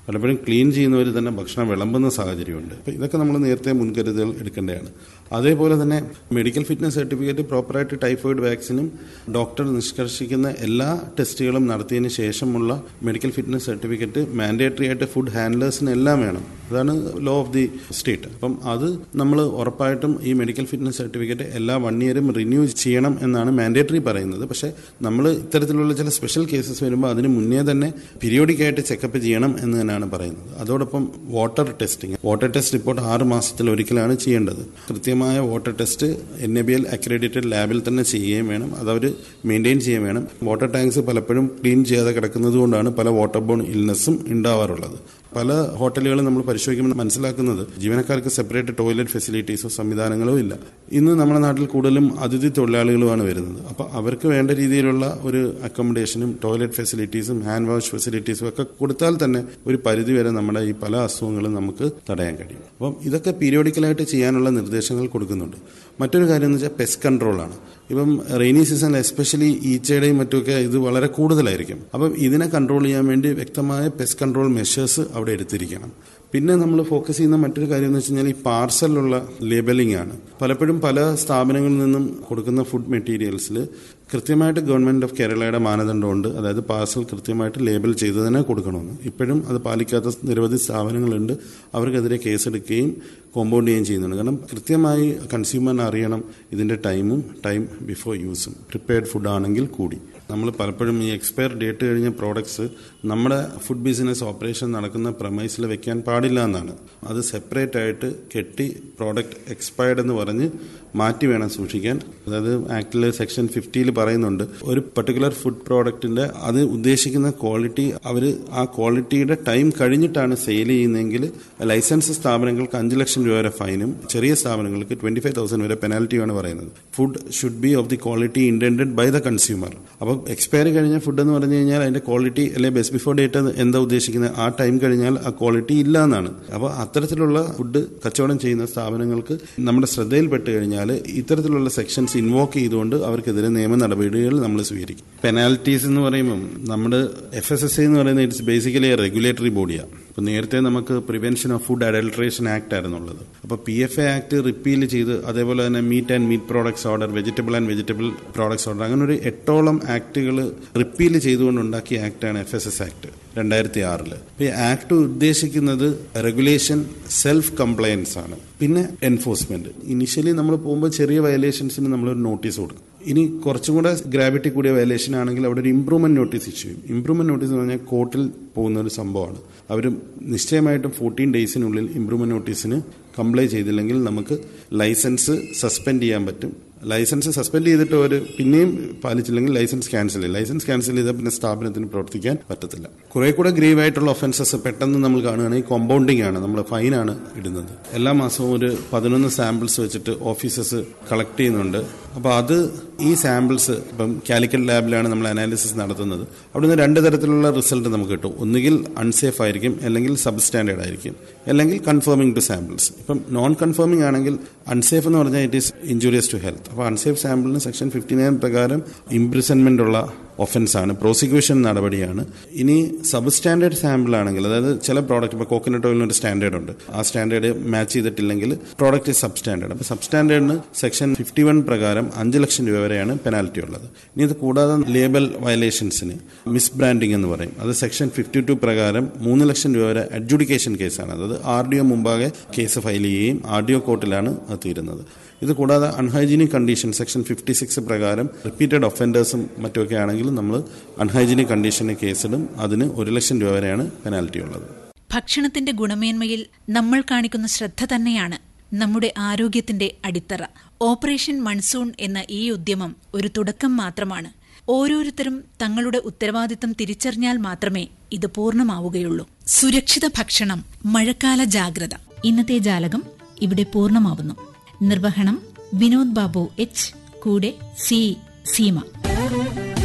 പലപ്പോഴും ക്ലീൻ ചെയ്യുന്നവർ തന്നെ ഭക്ഷണം വിളമ്പുന്ന സാഹചര്യമുണ്ട് അപ്പോൾ ഇതൊക്കെ നമ്മൾ നേരത്തെ മുൻകരുതൽ എടുക്കേണ്ടതാണ് അതേപോലെ തന്നെ മെഡിക്കൽ ഫിറ്റ്നസ് സർട്ടിഫിക്കറ്റ് പ്രോപ്പറായിട്ട് ടൈഫോയിഡ് വാക്സിനും ഡോക്ടർ നിഷ്കർഷിക്കുന്ന എല്ലാ ടെസ്റ്റുകളും നടത്തിയതിന് ശേഷമുള്ള മെഡിക്കൽ ഫിറ്റ്നസ് സർട്ടിഫിക്കറ്റ് മാൻഡേറ്ററി ആയിട്ട് ഫുഡ് ഹാൻഡ്ലേഴ്സിന് എല്ലാം വേണം അതാണ് ലോ ഓഫ് ദി സ്റ്റേറ്റ് അപ്പം അത് നമ്മൾ ഉറപ്പായിട്ടും ഈ മെഡിക്കൽ ഫിറ്റ്നസ് സർട്ടിഫിക്കറ്റ് എല്ലാ വൺ ഇയറും റിന്യൂ ചെയ്യണം എന്നാണ് മാൻഡേറ്ററി പറയുന്നത് പക്ഷേ നമ്മൾ ഇത്തരത്തിലുള്ള ചില സ്പെഷ്യൽ കേസസ് വരുമ്പോൾ അതിന് മുന്നേ തന്നെ പീരിയോഡിക് ആയിട്ട് ചെക്കപ്പ് ചെയ്യണം എന്ന് തന്നെയാണ് പറയുന്നത് അതോടൊപ്പം water testing water test report ആറ് മാസത്തിൽ ഒരിക്കലാണ് ചെയ്യേണ്ടത് കൃത്യമായ വാട്ടർ ടെസ്റ്റ് N A B L accredited ലാബിൽ തന്നെ ചെയ്യുകയും വേണം അത് അവർ മെയിൻറ്റെയിൻ ചെയ്യുകയും വേണം വാട്ടർ ടാങ്ക്സ് പലപ്പോഴും ക്ലീൻ ചെയ്യാതെ കിടക്കുന്നത് കൊണ്ടാണ് പല വാട്ടർ ബോൺ ഇൽനെസ്സും ഉണ്ടാവാറുള്ളത് പല ഹോട്ടലുകളും നമ്മൾ പരിശോധിക്കുമ്പോൾ മനസ്സിലാക്കുന്നത് ജീവനക്കാർക്ക് സെപ്പറേറ്റ് ടോയ്ലറ്റ് ഫെസിലിറ്റീസോ സംവിധാനങ്ങളോ ഇല്ല ഇന്ന് നമ്മുടെ നാട്ടിൽ കൂടുതലും അതിഥി തൊഴിലാളികളുമാണ് വരുന്നത് അപ്പോൾ അവർക്ക് വേണ്ട രീതിയിലുള്ള ഒരു അക്കോമഡേഷനും ടോയ്ലറ്റ് ഫെസിലിറ്റീസും ഹാൻഡ് വാഷ് ഫെസിലിറ്റീസും ഒക്കെ കൊടുത്താൽ തന്നെ ഒരു പരിധി വരെ നമ്മുടെ ഈ പല അസുഖങ്ങളും നമുക്ക് തടയാൻ കഴിയും അപ്പം ഇതൊക്കെ പീരിയോഡിക്കലായിട്ട് ചെയ്യാനുള്ള നിർദ്ദേശങ്ങൾ കൊടുക്കുന്നുണ്ട് മറ്റൊരു കാര്യം എന്ന് വെച്ചാൽ പെസ്റ്റ് കൺട്രോളാണ് ഇപ്പം റെയിനി സീസണിൽ എസ്പെഷ്യലി ഈച്ചയുടെയും മറ്റുമൊക്കെ ഇത് വളരെ കൂടുതലായിരിക്കും അപ്പം ഇതിനെ കൺട്രോൾ ചെയ്യാൻ വേണ്ടി വ്യക്തമായ പെസ്റ്റ് കൺട്രോൾ മെഷേഴ്സ് അവിടെ എടുത്തിരിക്കണം പിന്നെ നമ്മൾ ഫോക്കസ് ചെയ്യുന്ന മറ്റൊരു കാര്യം എന്ന് വെച്ച് കഴിഞ്ഞാൽ ഈ പാർസലിലുള്ള ലേബലിംഗ് ആണ് പലപ്പോഴും പല സ്ഥാപനങ്ങളിൽ നിന്നും കൊടുക്കുന്ന ഫുഡ് മെറ്റീരിയൽസിൽ കൃത്യമായിട്ട് ഗവൺമെന്റ് ഓഫ് കേരളയുടെ മാനദണ്ഡമുണ്ട് അതായത് പാർസൽ കൃത്യമായിട്ട് ലേബൽ ചെയ്ത് തന്നെ കൊടുക്കണമെന്ന് ഇപ്പോഴും അത് പാലിക്കാത്ത നിരവധി സ്ഥാപനങ്ങളുണ്ട് അവർക്കെതിരെ കേസെടുക്കുകയും കോമ്പൗണ്ട് ചെയ്യുകയും ചെയ്യുന്നുണ്ട് കാരണം കൃത്യമായി കൺസ്യൂമറിന് അറിയണം ഇതിന്റെ ടൈമും ടൈം ബിഫോർ യൂസും പ്രിപ്പയർഡ് ഫുഡ് ആണെങ്കിൽ കൂടി നമ്മൾ പലപ്പോഴും ഈ എക്സ്പയർ ഡേറ്റ് കഴിഞ്ഞ പ്രോഡക്ട്സ് നമ്മുടെ ഫുഡ് ബിസിനസ് ഓപ്പറേഷൻ നടക്കുന്ന പ്രമൈസിൽ വെക്കാൻ പാടില്ല എന്നാണ് അത് സെപ്പറേറ്റ് ആയിട്ട് കെട്ടി പ്രോഡക്റ്റ് എക്സ്പയർഡ് എന്ന് പറഞ്ഞ് മാറ്റി വേണം സൂക്ഷിക്കാൻ അതായത് ആക്ടിൽ സെക്ഷൻ ഫിഫ്റ്റിയിൽ പറയുന്നുണ്ട് ഒരു പർട്ടിക്കുലർ ഫുഡ് പ്രോഡക്റ്റിന്റെ അത് ഉദ്ദേശിക്കുന്ന ക്വാളിറ്റി അവർ ആ ക്വാളിറ്റിയുടെ ടൈം കഴിഞ്ഞിട്ടാണ് സെയിൽ ചെയ്യുന്നതെങ്കിൽ ലൈസൻസ് സ്ഥാപനങ്ങൾക്ക് അഞ്ച് ലക്ഷം രൂപ വരെ ഫൈനും ചെറിയ സ്ഥാപനങ്ങൾക്ക് ട്വന്റി ഫൈവ് തൗസൻഡ് വരെ പെനാൽറ്റിയാണ് പറയുന്നത് food should be of the quality intended by the consumer അപ്പോൾ എക്സ്പയർ കഴിഞ്ഞ ഫുഡ് എന്ന് പറഞ്ഞു കഴിഞ്ഞാൽ അതിന്റെ ക്വാളിറ്റി അല്ലെ ബെസ്റ്റ് ബിഫോർ ഡേറ്റ് എന്താ ഉദ്ദേശിക്കുന്നത് ആ ടൈം കഴിഞ്ഞാൽ ആ ക്വാളിറ്റി ഇല്ല എന്നാണ് അപ്പോൾ അത്തരത്തിലുള്ള ഫുഡ് കച്ചവടം ചെയ്യുന്ന സ്ഥാപനങ്ങൾക്ക് നമ്മുടെ ശ്രദ്ധയിൽപ്പെട്ട് കഴിഞ്ഞാൽ ഇത്തരത്തിലുള്ള സെക്ഷൻസ് ഇൻവോക്ക് ചെയ്തുകൊണ്ട് അവർക്കെതിരെ നിയമ നടപടികൾ നമ്മൾ സ്വീകരിക്കും പെനാൽറ്റീസ് എന്ന് പറയുമ്പം നമ്മുടെ എഫ് എസ് എസ് എന്ന് പറയുന്നത് ഇറ്റ്സ് ബേസിക്കലി റെഗുലേറ്ററി ബോഡിയാണ് അപ്പോൾ നേരത്തെ നമുക്ക് prevention of food adulteration act ആയിരുന്നുള്ളത് അപ്പോൾ P F A act repeal ചെയ്ത് അതേപോലെ തന്നെ meat and meat products order vegetable and vegetable products order അങ്ങനെ ഒരു എട്ടോളം ആക്ടുകൾ റിപ്പീൽ ചെയ്തുകൊണ്ട് ഉണ്ടാക്കിയ ആക്ടാണ് എഫ് എസ് എസ് ആക്ട് രണ്ടായിരത്തി ആറില് ഈ ആക്ട് ഉദ്ദേശിക്കുന്നത് റെഗുലേഷൻ സെൽഫ് കംപ്ലയൻസ് ആണ് പിന്നെ എൻഫോഴ്സ്മെന്റ് ഇനിഷ്യലി നമ്മൾ പോകുമ്പോൾ ചെറിയ വയലേഷൻസിന് നമ്മളൊരു നോട്ടീസ് കൊടുക്കും ഇനി കുറച്ചും കൂടെ ഗ്രാവിറ്റി കൂടിയ വയലേഷൻ ആണെങ്കിൽ അവിടെ ഒരു ഇംപ്രൂവ്മെന്റ് നോട്ടീസ് ഇഷ്യൂ ചെയ്യും ഇംപ്രൂവ്മെന്റ് നോട്ടീസ് എന്ന് പറഞ്ഞാൽ കോർട്ടിൽ പോകുന്ന ഒരു സംഭവമാണ് അവർ നിശ്ചയമായിട്ടും ഫോർട്ടീൻ ഡേയ്സിനുള്ളിൽ ഇംപ്രൂവ്മെന്റ് നോട്ടീസിന് കംപ്ലൈ ചെയ്തില്ലെങ്കിൽ നമുക്ക് ലൈസൻസ് സസ്പെൻഡ് ചെയ്യാൻ പറ്റും ലൈസൻസ് സസ്പെൻഡ് ചെയ്തിട്ട് ഒരു പിന്നെയും പാലിച്ചില്ലെങ്കിൽ ലൈസൻസ് ക്യാൻസൽ ചെയ്യും ലൈസൻസ് ക്യാൻസൽ ചെയ്താൽ പിന്നെ സ്ഥാപനത്തിന് പ്രവർത്തിക്കാൻ പറ്റത്തില്ല കുറെ കൂടെ ഗ്രേവ് ആയിട്ടുള്ള ഒഫൻസസ് പെട്ടെന്ന് നമ്മൾ കാണുകയാണെങ്കിൽ കോമ്പൗണ്ടിങ് ആണ് നമ്മൾ ഫൈനാണ് ഇടുന്നത് എല്ലാ മാസവും ഒരു പതിനൊന്ന് സാമ്പിൾസ് വെച്ചിട്ട് ഓഫീസേഴ്സ് കളക്ട് ചെയ്യുന്നുണ്ട് അപ്പോൾ അത് ഈ സാമ്പിൾസ് ഇപ്പം കാലിക്കറ്റ് ലാബിലാണ് നമ്മൾ അനാലിസിസ് നടത്തുന്നത് അവിടുന്ന് രണ്ട് തരത്തിലുള്ള റിസൾട്ട് നമുക്ക് കിട്ടും ഒന്നുകിൽ അൺസേഫ് ആയിരിക്കും അല്ലെങ്കിൽ സബ് സ്റ്റാൻഡേർഡ് ആയിരിക്കും അല്ലെങ്കിൽ കൺഫേമിംഗ് ടു സാമ്പിൾസ് ഇപ്പം നോൺ കൺഫേമിംഗ് ആണെങ്കിൽ അൺസേഫ് എന്ന് പറഞ്ഞാൽ it is injurious to health അപ്പോൾ അൺസേഫ് സാമ്പിളിന് സെക്ഷൻ ഫിഫ്റ്റി നയൻ പ്രകാരം ഇംപ്രിസൺമെന്റ് ഉള്ള ഒഫൻസ് ആണ് പ്രോസിക്യൂഷൻ നടപടിയാണ് ഇനി സബ് സ്റ്റാൻഡേർഡ് സാമ്പിൾ ആണെങ്കിൽ അതായത് ചില പ്രോഡക്റ്റ് ഇപ്പോൾ കോക്കനട്ട് ഓയിലിന് ഒരു സ്റ്റാൻഡേർഡ് ഉണ്ട് ആ സ്റ്റാൻഡേർഡ് മാച്ച് ചെയ്തിട്ടില്ലെങ്കിൽ പ്രോഡക്റ്റ് സബ് സ്റ്റാൻഡേർഡ് അപ്പോൾ സബ് സ്റ്റാൻഡേർഡിന് സെക്ഷൻ ഫിഫ്റ്റി വൺ പ്രകാരം അഞ്ച് ലക്ഷം രൂപ വരെയാണ് പെനാൽറ്റി ഉള്ളത് ഇനി ഇത് കൂടാതെ ലേബൽ വയലേഷൻസിന് മിസ് ബ്രാൻഡിംഗ് എന്ന് പറയും അത് സെക്ഷൻ ഫിഫ്റ്റി ടു പ്രകാരം മൂന്ന് ലക്ഷം രൂപ വരെ അഡ്ജുഡിക്കേഷൻ കേസാണ് അതായത് ആർ ഡി ഒ മുമ്പാകെ കേസ് ഫയൽ ചെയ്യുകയും ആർ ഡി ഒ കോർട്ടിലാണ് അത് തീരുന്നത് ഇത് കൂടാതെ unhygienic condition section fifty six പ്രകാരം റിപ്പീറ്റഡ് ഒഫൻഡേഴ്സും മറ്റുമൊക്കെ ആണെങ്കിലും നമ്മൾ അൺഹൈജീനിക് കണ്ടീഷന് കേസിടും അതിന് ഒരു ലക്ഷം രൂപ വരെയാണ് പെനാൽറ്റി ഉള്ളത് ഭക്ഷണത്തിന്റെ ഗുണമേന്മയിൽ നമ്മൾ കാണിക്കുന്ന ശ്രദ്ധ തന്നെയാണ് നമ്മുടെ ആരോഗ്യത്തിന്റെ അടിത്തറ ഓപ്പറേഷൻ മൺസൂൺ എന്ന ഈ ഉദ്യമം ഒരു തുടക്കം മാത്രമാണ് ഓരോരുത്തരും തങ്ങളുടെ ഉത്തരവാദിത്തം തിരിച്ചറിഞ്ഞാൽ മാത്രമേ ഇത് പൂർണ്ണമാവുകയുള്ളൂ സുരക്ഷിത ഭക്ഷണം മഴക്കാല ജാഗ്രത ഇന്നത്തെ ജാലകം ഇവിടെ പൂർണ്ണമാവുന്നു നിർവഹണം വിനോദ് ബാബു എച്ച് കൂടെ സി സീമ